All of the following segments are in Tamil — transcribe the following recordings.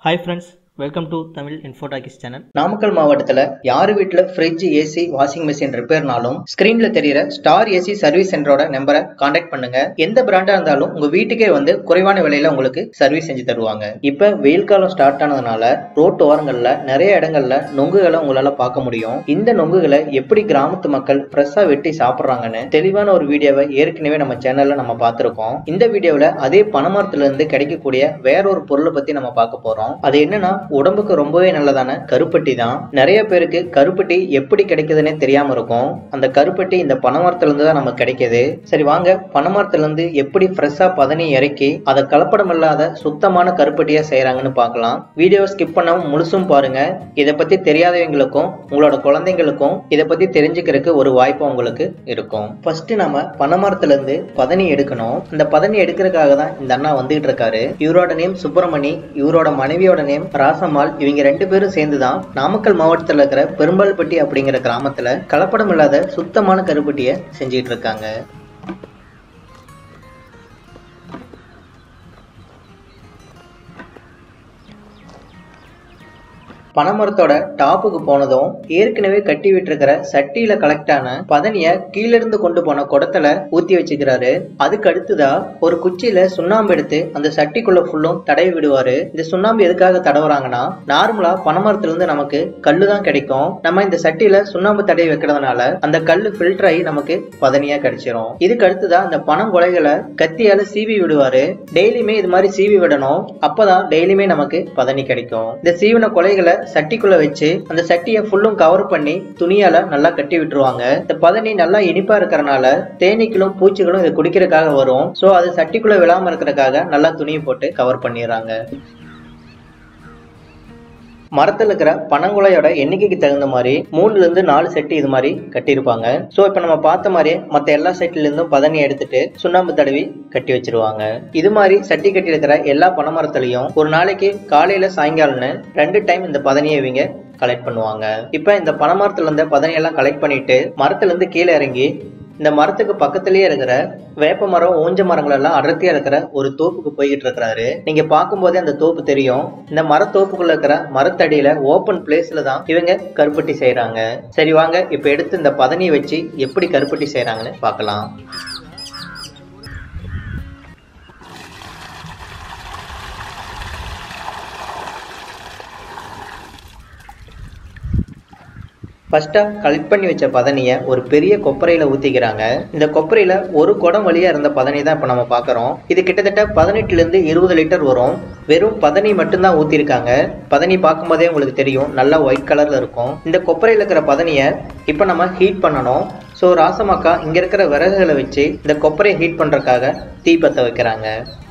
Hi friends welcome to Tamil infotalkies channel Namakkal மாவட்டத்துல யாரு வீட்ல ஃப்ரிட்ஜ் ஏசி வாஷிங் மிஷின் ரிப்பேர்னாலும் ஸ்கிரீன்ல தெரியற ஸ்டார் ஏசி சர்வீஸ் சென்டரோட நம்பரை காண்டாக்ட் பண்ணுங்க எந்த பிராண்டா இருந்தாலும் உங்க வீட்டுக்கே வந்து குறைவான விலையில உங்களுக்கு சர்வீஸ் செஞ்சு தருவாங்க இப்ப வெயில் காலம் ஸ்டார்ட் ஆனதுனால ரோட்டு ஓரங்கள்ல நிறைய இடங்கள்ல நொங்குகளை உங்களால பார்க்க முடியும் இந்த நொங்குகளை எப்படி கிராமத்து மக்கள் ஃப்ரெஷ்ஷா வெட்டி சாப்பிடுறாங்கன்னு தெளிவான ஒரு வீடியோவை ஏற்கனவே நம்ம சேனல்ல நம்ம பார்த்திருக்கோம் இந்த வீடியோல அதே பனைமரத்துல இருந்து கிடைக்கக்கூடிய வேற ஒரு பொருளை பத்தி நம்ம பார்க்க போறோம் அது என்னன்னா உடம்புக்கு ரொம்பவே நல்லதான கருப்பட்டி தான் நிறைய பேருக்கு கருப்பட்டி எப்படி கிடைக்குதுன்னே தெரியாம இருக்கும் அந்த கருப்பட்டி இந்த பனைமரத்துல இருந்து தான் நமக்கு கிடைக்குது சரி வாங்க பனைமரத்துல இருந்து எப்படி ஃப்ரெஷ்ஷா பதனி இறக்கி அதை கலப்படம் இல்லாத சுத்தமான கருப்பட்டியா செய்யறாங்கன்னு பார்க்கலாம் வீடியோ ஸ்கிப் பண்ணாம முழுசும் பாருங்க இதை பத்தி தெரியாதவங்களுக்கும் உங்களோட குழந்தைங்களுக்கும் இதை பத்தி தெரிஞ்சுக்கிறதுக்கு ஒரு வாய்ப்பு உங்களுக்கு இருக்கும் ஃபர்ஸ்ட் நம்ம பனைமரத்துல இருந்து பதனி எடுக்கணும் அந்த பதனி எடுக்கிறதுக்காக தான் இந்த அண்ணா வந்துகிட்டு இருக்காரு இவரோட நேம் சுப்பிரமணி இவரோட மனைவியோட நேம் ராசம்மாள் இவங்க ரெண்டு பேரும் சேர்ந்து தான் நாமக்கல் மாவட்டத்தில் இருக்கிற பெரும்பால்பட்டி அப்படிங்கிற கிராமத்துல கலப்படம் இல்லாத சுத்தமான கருப்பட்டியை செஞ்சுட்டு இருக்காங்க பனைமரத்தோட டாப்புக்கு போனதும் ஏற்கனவே கட்டி விட்டுருக்கிற சட்டியில கலெக்ட் ஆன பதனிய கீழிருந்து கொண்டு போன குடத்துல ஊத்தி வச்சுக்கிறாரு அதுக்கு அடுத்ததா ஒரு குச்சியில சுண்ணாம்பு எடுத்து அந்த சட்டிக்குள்ள ஃபுல்லும் தடவி விடுவாரு இந்த சுண்ணாம்பு எதுக்காக தடவுறாங்கன்னா நார்மலா பனைமரத்துல இருந்து நமக்கு கல்லு தான் கிடைக்கும் நம்ம இந்த சட்டியில சுண்ணாம்பு தடவி வைக்கிறதுனால அந்த கல்லு ஃபில்டர் ஆகி நமக்கு பதனியா கிடைச்சிரும் இதுக்கு அடுத்ததா அந்த பனங்குலைகளை கத்தியால சீவி விடுவாரு டெய்லியுமே இது மாதிரி சீவி விடணும் அப்பதான் டெய்லியுமே நமக்கு பதனி கிடைக்கும் இந்த சீவன கொலைகளை சட்டிக்குள்ள வச்சு அந்த சட்டியை ஃபுல்லும் கவர் பண்ணி துணியால நல்லா கட்டி விட்டுருவாங்க இந்த பதனி நல்லா இனிப்பா இருக்கறனால தேனீக்களும் பூச்சிகளும் இதை குடிக்கிறதுக்காக வரும் சோ அது சட்டிக்குள்ள விழாம இருக்கிறதுக்காக நல்லா துணியை போட்டு கவர் பண்ணிடுறாங்க மரத்துல இருக்கிற பனங்குலையோட எண்ணிக்கைக்கு தகுந்த மாதிரி மூணுல இருந்து நாலு செட்டு இது மாதிரி கட்டியிருப்பாங்க சோ இப்ப நம்ம பார்த்த மாதிரியே மத்த எல்லா செட்ல இருந்தும் பதனி எடுத்துட்டு சுண்ணாம்பு தடவி கட்டி வச்சிருவாங்க இது மாதிரி சட்டி கட்டி இருக்கிற எல்லா பனைமரத்துலயும் ஒரு நாளைக்கு காலையில சாயங்காலம்னு ரெண்டு டைம் இந்த பதனியை இவங்க கலெக்ட் பண்ணுவாங்க இப்ப இந்த பனைமரத்துல இருந்த பதனியெல்லாம் கலெக்ட் பண்ணிட்டு மரத்துல இருந்து கீழே இறங்கி இந்த மரத்துக்கு பக்கத்திலேயே இருக்கிற வேப்ப மரம் ஊஞ்ச மரங்கள் எல்லாம் அடர்த்தியா இருக்கிற ஒரு தோப்புக்கு போய்கிட்டு இருக்கிறாரு நீங்க பார்க்கும்போதே அந்த தோப்பு தெரியும் இந்த மரத்தோப்புக்குள்ள இருக்கிற மரத்தடியில ஓப்பன் பிளேஸ்ல தான் இவங்க கருப்பட்டி செய்யறாங்க சரி வாங்க இப்ப எடுத்து இந்த பதனியை வச்சு எப்படி கருப்பட்டி செய்யறாங்கன்னு பார்க்கலாம் ஃபர்ஸ்டா கலெக்ட் பண்ணி வச்ச பதனியை ஒரு பெரிய கொப்பரையில ஊத்திக்கிறாங்க இந்த கொப்பரையில ஒரு குடம் வழியா இருந்த பதனி தான் இப்ப நம்ம பாக்குறோம் இது கிட்டத்தட்ட பதினெட்டுல இருந்து இருபது லிட்டர் வரும் வெறும் பதனி மட்டும்தான் ஊத்திருக்காங்க பதனி பார்க்கும்போதே உங்களுக்கு தெரியும் நல்லா ஒயிட் கலர்ல இருக்கும் இந்த கொப்பரையில இருக்கிற பதனியை இப்ப நம்ம ஹீட் பண்ணணும் ஸோ ராசமாக்கா இங்க இருக்கிற விறகுகளை வச்சு இந்த கொப்பரையை ஹீட் பண்றதுக்காக தீ பத்த வைக்கிறாங்க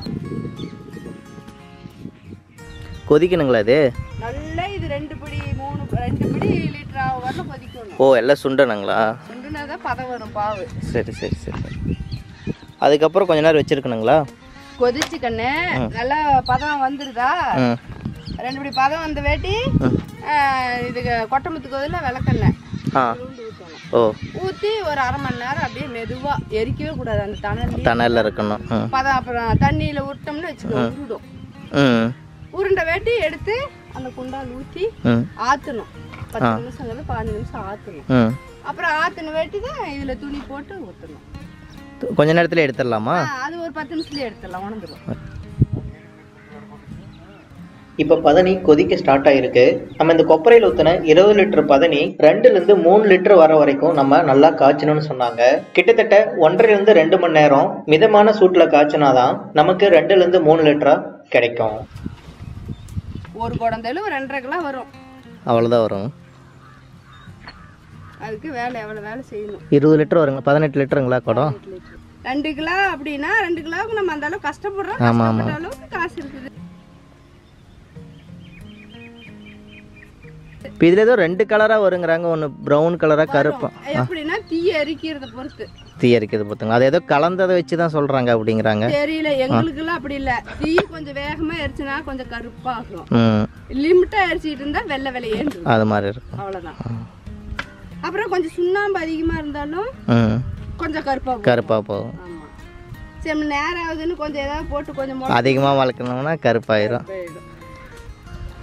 கொதிக்கணுங்களா இது நல்லா இது ரெண்டு பிடி மூணு ரெண்டு பிடி லிட்டர் ஆக வரல கொதிக்கணும் ஓ எல்லாம் சுண்டணுங்களா சுண்டுனா தான் பதம் வரும் பாவு சரி சரி சரி அதுக்கப்புறம் கொஞ்ச நேரம் வச்சிருக்கணுங்களா கொதிச்சு கண்ணு நல்லா பதம் வந்துருதா ம் ரெண்டு பிடி பதம் வந்த வேட்டி இதுக்கு கொட்டமுத்து கொதில விளக்கெண்ணெய் ஆ உருண்டு ஊற்றணும் ஓ ஊற்றி ஒரு அரை மணி நேரம் அப்படியே மெதுவாக எரிக்கவே கூடாது அந்த தணல் தணலில் இருக்கணும் ம் பதம் அப்புறம் தண்ணியில் விட்டோம்னு வச்சுக்கோ உருடும் ம் உருண்டை வேட்டி எடுத்து அந்த குண்டால் ஊற்றி ம் ஆற்றணும் பத்து நிமிஷங்கிறது பதினஞ்சு நிமிஷம் ஆற்றணும் ம் அப்புறம் ஆற்றின வேட்டி தான் இதில் துணி போட்டு ஊற்றணும் கொஞ்ச நேரத்தில் எடுத்துடலாமா அது ஒரு பத்து நிமிஷத்துல எடுத்துடலாம் உணர்ந்துடும் இப்ப பதனி கொதிக்க ஸ்டார்ட் ஆயிருக்கு நம்ம இந்த கொப்பரையில ஊத்தின இருபது லிட்டர் பதனி ரெண்டுல இருந்து மூணு லிட்டர் வர வரைக்கும் நம்ம நல்லா காய்ச்சணும்னு சொன்னாங்க கிட்டத்தட்ட ஒன்றரைல இருந்து ரெண்டு மணி நேரம் மிதமான சூட்டுல காய்ச்சினாதான் நமக்கு ரெண்டுல இருந்து மூணு லிட்டரா கிடைக்கும் ஒரு குடந்தேலு ஒரு ரெண்டரை கிலோ வரும் அவ்வளோதான் வரும் அதுக்கு வேலை எவ்வளோ வேலை செய்யணும் இருபது லிட்டர் வருங்க பதினெட்டு லிட்டருங்களா குடம் ரெண்டு கிலோ அப்படின்னா ரெண்டு கிலோவுக்கு நம்ம அந்த அளவுக்கு கஷ்டப்படுறோம் ஆமா, ஆமா. கஷ்டப்பட்ட அளவுக்கு காசு இருக்குது இப்போ இதில் ஏதோ ரெண்டு கலராக வருங்கிறாங்க ஒன்று ப்ரௌன் கலராக கருப்பா எப்படின்னா தீ எரிக்கிறத பொறுத்து தீ அரிக்கிறது பார்த்துங்க அது ஏதோ கலந்ததை வச்சு தான் சொல்கிறாங்க அப்படிங்கிறாங்க தெரியல எங்களுக்குலாம் அப்படி இல்ல தீ கொஞ்சம் வேகமா எரிச்சுனா கொஞ்சம் கருப்பாகும் ம் லிமிட்டா எரிச்சிட்டு இருந்தா வெள்ளை வெள்ளையேன்னு அது மாதிரி இருக்கும் அவ்வளவுதான் அப்புறம் கொஞ்சம் சுண்ணாம்பு அதிகமா இருந்தாலும் ம் கொஞ்சம் கருப்பா கருப்பாக போகும் ஆமா சரி நேரம் ஆகுதுன்னு கொஞ்சம் ஏதாவது போட்டு கொஞ்சம் முளை அதிகமாக வளர்க்கணும்னா கருப்பாயிரும் போயிடும்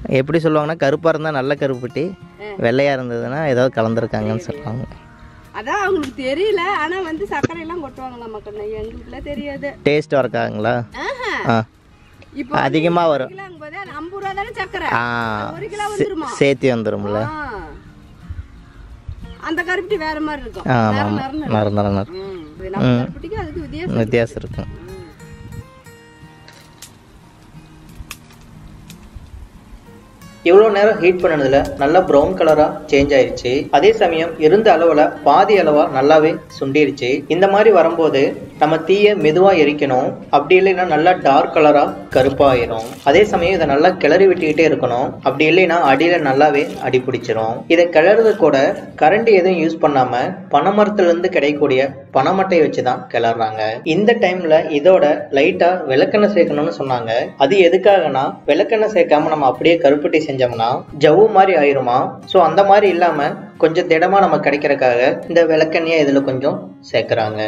எப்படி சொல்லுவாங்கன்னா கருப்பாக இருந்தால் நல்ல கருப்பட்டி வெள்ளையாக இருந்ததுன்னா ஏதோ கலந்துருக்காங்கன்னு சொல்லுவாங்க அதான் அவங்களுக்கு தெரியல ஆனா வந்து சர்க்கரை எல்லாம் கொட்டுவாங்களா மக்கள் எங்களுக்குலாம் தெரியாது டேஸ்ட் வரக்காங்களா ஆஹா. ஆ இப்போ அதிகமாக வரும் கிலோங்கும் போது அது ஐம்பது ரூபா தானே சர்க்கரை ஆ ஒரு கிலோ வந்துருமா சேர்த்தி வந்துரும்ல ஆ. அந்த கருப்பட்டி வேற மாதிரி இருக்கும் ஆ நர ஆமாம் நரன்னு நர நர நர ம். இது நம்ம கருப்பட்டிக்கு அதுக்கு வித்தியாசம் வித்தியாசம் இருக்கும் ம். இவ்வளோ நேரம் ஹீட் பண்ணதுல நல்லா ப்ரௌன் கலரா சேஞ்ச் ஆயிருச்சு அதே சமயம் இருந்த அளவுல பாதி அளவா நல்லாவே சுண்டிருச்சு இந்த மாதிரி வரும்போது நம்ம தீய மெதுவா எரிக்கணும் அப்படி இல்லைன்னா நல்லா டார்க் கலரா கருப்பாயிரும் அதே சமயம் இதை நல்லா கிளறி விட்டுக்கிட்டே இருக்கணும் அப்படி இல்லைன்னா அடியில நல்லாவே அடி பிடிச்சிரும் இதை கிளறது கூட கரண்ட் எதுவும் யூஸ் பண்ணாம பனைமரத்துல இருந்து கிடைக்கக்கூடிய பனைமட்டையை வச்சு தான் கிளறாங்க இந்த டைம்ல இதோட லைட்டா விளக்கெண்ணெய் சேர்க்கணும்னு சொன்னாங்க அது எதுக்காகனா விளக்கெண்ணெய் சேர்க்காம நம்ம அப்படியே கருப்பட்டி செஞ்சோம்னா ஜவ்வு மாதிரி ஆயிருமா ஸோ அந்த மாதிரி இல்லாம கொஞ்சம் திடமா நம்ம கிடைக்கிறதுக்காக இந்த விளக்கெண்ணெயை இதுல கொஞ்சம் சேர்க்கறாங்க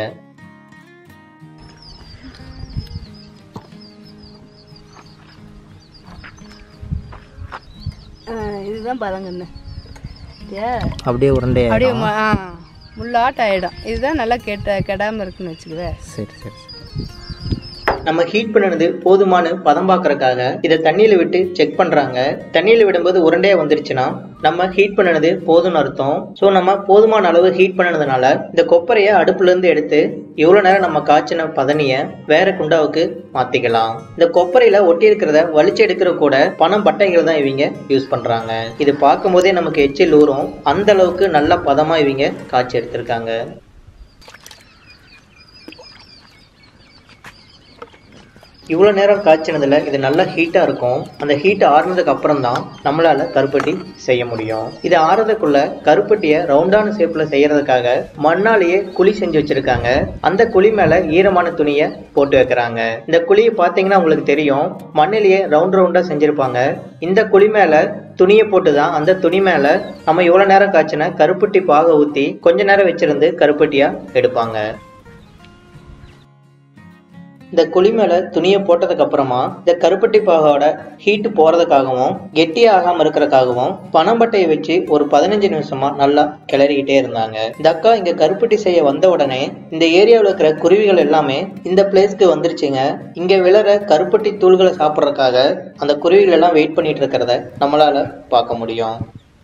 ஆ, இதுதான் பதங்கண்ணு ஏ அப்படியே உருண்டை அப்படியே ம- ஆ, முள்ளாட்ட ஆயிடும் இதுதான் நல்லா கெட்ட கெடாம இருக்குன்னு வச்சுக்குவேன் சரி சரி சரி நம்ம ஹீட் பண்ணினது போதுமான பதம் பார்க்கறதுக்காக இதை தண்ணியில விட்டு செக் பண்றாங்க தண்ணியில விடும்போது உருண்டையா வந்துருச்சுன்னா நம்ம ஹீட் பண்ணினது போதும்னு அர்த்தம் ஸோ நம்ம போதுமான அளவு ஹீட் பண்ணினதுனால இந்த கொப்பரையை அடுப்புல இருந்து எடுத்து இவ்வளவு நேரம் நம்ம காய்ச்சின பதனிய வேற குண்டாவுக்கு மாத்திக்கலாம் இந்த கொப்பரையில ஒட்டி இருக்கிறத வலிச்சு எடுக்கிற கூட பணம் பட்டைகள் தான் இவங்க யூஸ் பண்றாங்க இது பார்க்கும் போதே நமக்கு எச்சில் ஊறும் அந்த அளவுக்கு நல்ல பதமா இவங்க காய்ச்சி எடுத்திருக்காங்க இவ்வளோ நேரம் காய்ச்சினதுல இது நல்லா ஹீட்டாக இருக்கும் அந்த ஹீட் ஆறுனதுக்கு அப்புறம் தான் நம்மளால கருப்பட்டி செய்ய முடியும் இது ஆறுறதுக்குள்ள கருப்பட்டியை ரவுண்டான ஷேப்ல செய்யறதுக்காக மண்ணாலேயே குழி செஞ்சு வச்சிருக்காங்க அந்த குழி மேல ஈரமான துணியை போட்டு வைக்கிறாங்க இந்த குழியை பார்த்தீங்கன்னா உங்களுக்கு தெரியும் மண்ணிலேயே ரவுண்ட் ரவுண்டா செஞ்சிருப்பாங்க இந்த குழி மேல துணியை போட்டு தான் அந்த துணி மேல நம்ம இவ்வளவு நேரம் காய்ச்சின கருப்பட்டி பாக ஊத்தி கொஞ்ச நேரம் வச்சிருந்து கருப்பட்டியா எடுப்பாங்க இந்த குழி மேல துணியை போட்டதுக்கு அப்புறமா இந்த கருப்பட்டி பாகோட ஹீட் போறதுக்காகவும் கெட்டி ஆகாம இருக்கிறதுக்காகவும் பனம்பட்டையை வச்சு ஒரு பதினஞ்சு நிமிஷமா நல்லா கிளறிக்கிட்டே இருந்தாங்க இந்த அக்கா இங்க கருப்பட்டி செய்ய வந்த உடனே இந்த ஏரியாவில் இருக்கிற குருவிகள் எல்லாமே இந்த பிளேஸ்க்கு வந்துருச்சுங்க இங்க விழற கருப்பட்டி தூள்களை சாப்பிட்றதுக்காக அந்த குருவிகள் எல்லாம் வெயிட் பண்ணிட்டு இருக்கிறத நம்மளால பார்க்க முடியும்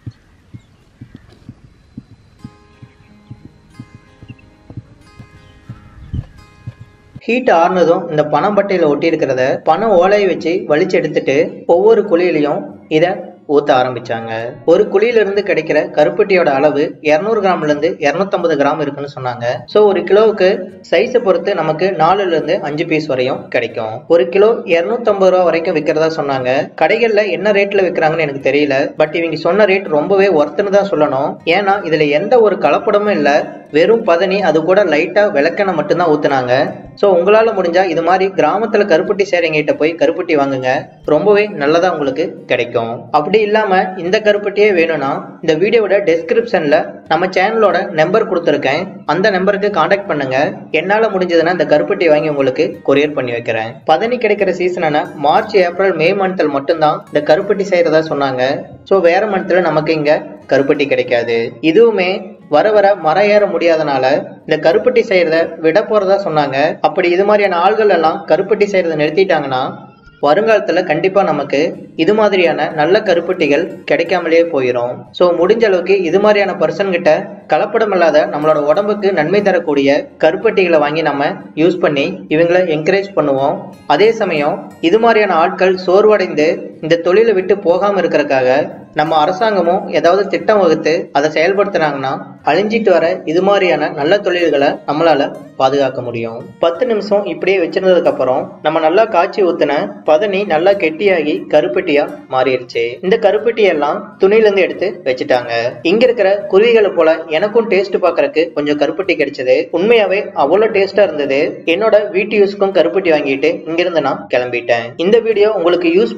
ஹீட் ஆறுனதும் இந்த பனம்பட்டையில ஒட்டி இருக்கிறத பனை ஓலையை வச்சு வலிச்சு எடுத்துட்டு ஒவ்வொரு குழியிலையும் இத ஊத்த ஆரம்பிச்சாங்க ஒரு குழியில இருந்து கிடைக்கிற கருப்பட்டியோட அளவு 200 கிராம்ல இருந்து 250 கிராம் இருக்குன்னு சொன்னாங்க சோ ஒரு கிலோவுக்கு சைஸை பொறுத்து நமக்கு நாலுல இருந்து அஞ்சு பீஸ் வரையும் கிடைக்கும் ஒரு கிலோ 250 ரூபா வரைக்கும் விற்கிறதா சொன்னாங்க கடைகள்ல என்ன ரேட்ல விற்கிறாங்கன்னு எனக்கு தெரியல பட் இவங்க சொன்ன ரேட் ரொம்பவே ஒர்த்துன்னு தான் சொல்லணும் ஏன்னா இதுல எந்த ஒரு கலப்படமும் இல்ல வெறும் பதனி அது கூட லைட்டா விளக்கெண்ணெய் மட்டும்தான் ஊத்துனாங்க ஸோ உங்களால முடிஞ்சா இது மாதிரி கிராமத்துல கருப்பட்டி சேரங்கிட்ட போய் கருப்பட்டி வாங்குங்க ரொம்பவே நல்லதா உங்களுக்கு கிடைக்கும் அப்படி இல்லாம இந்த கருப்பட்டியே வேணும்னா இந்த வீடியோவோட டெஸ்கிரிப்ஷன்ல நம்ம சேனலோட நம்பர் கொடுத்துருக்கேன் அந்த நம்பருக்கு காண்டாக்ட் பண்ணுங்க என்னால முடிஞ்சதுன்னா இந்த கருப்பட்டி வாங்கி உங்களுக்கு கொரியர் பண்ணி வைக்கிறேன் பதனி கிடைக்கிற சீசனான மார்ச் ஏப்ரல் மே மந்த்தில் மட்டும்தான் இந்த கருப்பட்டி செய்யறதா சொன்னாங்க ஸோ வேற மந்த்ல நமக்கு இங்க கருப்பட்டி கிடைக்காது இதுவுமே வர வர மரம் ஏற முடியாதனால இந்த கருப்பட்டி செய்யறத விட போறதா சொன்னாங்க அப்படி இது மாதிரியான ஆள்கள் எல்லாம் கருப்பட்டி செய்யறத நிறுத்திட்டாங்கன்னா வருங்காலத்துல கண்டிப்பா நமக்கு இது மாதிரியான நல்ல கருப்பட்டிகள் கிடைக்காமலே போயிடும் ஸோ முடிஞ்ச அளவுக்கு இது மாதிரியான பர்சன் கிட்ட கலப்படம் இல்லாத நம்மளோட உடம்புக்கு நன்மை தரக்கூடிய கருப்பட்டிகளை வாங்கி நம்ம யூஸ் பண்ணி இவங்களை என்கரேஜ் பண்ணுவோம் அதே சமயம் இது மாதிரியான ஆட்கள் சோர்வடைந்து இந்த தொழிலை விட்டு போகாம இருக்கிறதுக்காக நம்ம அரசாங்கமும் ஏதாவது திட்டம் வகுத்து அதை செயல்படுத்துனாங்கன்னா அழிஞ்சிட்டு வர இது மாதிரியான நல்ல தொழில்களை நம்மளால பாதுகாக்க முடியும் பத்து நிமிஷம் இப்படியே வச்சிருந்ததுக்கு அப்புறம் நம்ம நல்லா காய்ச்சி ஊத்துன பதனி நல்லா கெட்டியாகி கருப்பட்டியா மாறிடுச்சு இந்த கருப்பட்டி எல்லாம் துணியில இருந்து எடுத்து வச்சுட்டாங்க இங்க இருக்கிற குருவிகளை போல எனக்கும் டேஸ்ட் பாக்குறதுக்கு கொஞ்சம் கருப்பட்டி கிடைச்சது உண்மையாவே அவ்வளவு டேஸ்டா இருந்தது என்னோட வீட்டு யூஸ்க்கும் கருப்பட்டி வாங்கிட்டு இங்கிருந்து நான் கிளம்பிட்டேன் இந்த வீடியோ உங்களுக்கு யூஸ்ஃபுல்லா இருக்கிறதா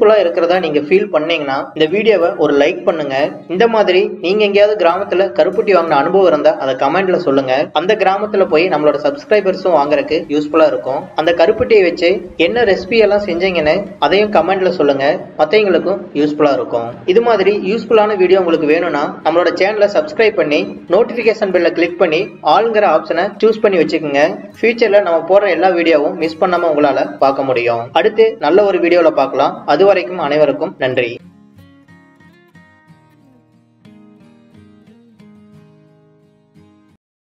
இருக்கிறதா நீங்க ஃபீல் பண்ணீங்கன்னா இந்த வீடியோவை ஒரு லைக் பண்ணுங்க இந்த மாதிரி நீங்க எங்கேயாவது கிராமத்துல கருப்பட்டி வாங்கின அனுபவம் இருந்தா அதை கமெண்ட்ல சொல்லுங்க அந்த கிராமத்துல போய் நம்மளோட சப்ஸ்கிரைபர்ஸும் வாங்குறதுக்கு யூஸ்ஃபுல்லா இருக்கும் அந்த கருப்பட்டியை வச்சு என்ன ரெசிபி எல்லாம் செஞ்சீங்கன்னு அதையும் கமெண்ட்ல சொல்லுங்க மத்தவங்களுக்கும் யூஸ்ஃபுல்லா இருக்கும் இது மாதிரி யூஸ்ஃபுல்லான வீடியோ உங்களுக்கு வேணும்னா நம்மளோட சேனலை சப்ஸ்கிரைப் பண்ணி நோட்டிபிகேஷன் பெல்ல கிளிக் பண்ணி ஆளுங்கிற ஆப்ஷனை சூஸ் பண்ணி வச்சுக்கோங்க ஃபியூச்சர்ல நம்ம போடுற எல்லா வீடியோவும் மிஸ் பண்ணாம உங்களால பார்க்க முடியும் அடுத்து நல்ல ஒரு வீடியோல பார்க்கலாம் அது வரைக்கும் அனைவருக்கும் நன்றி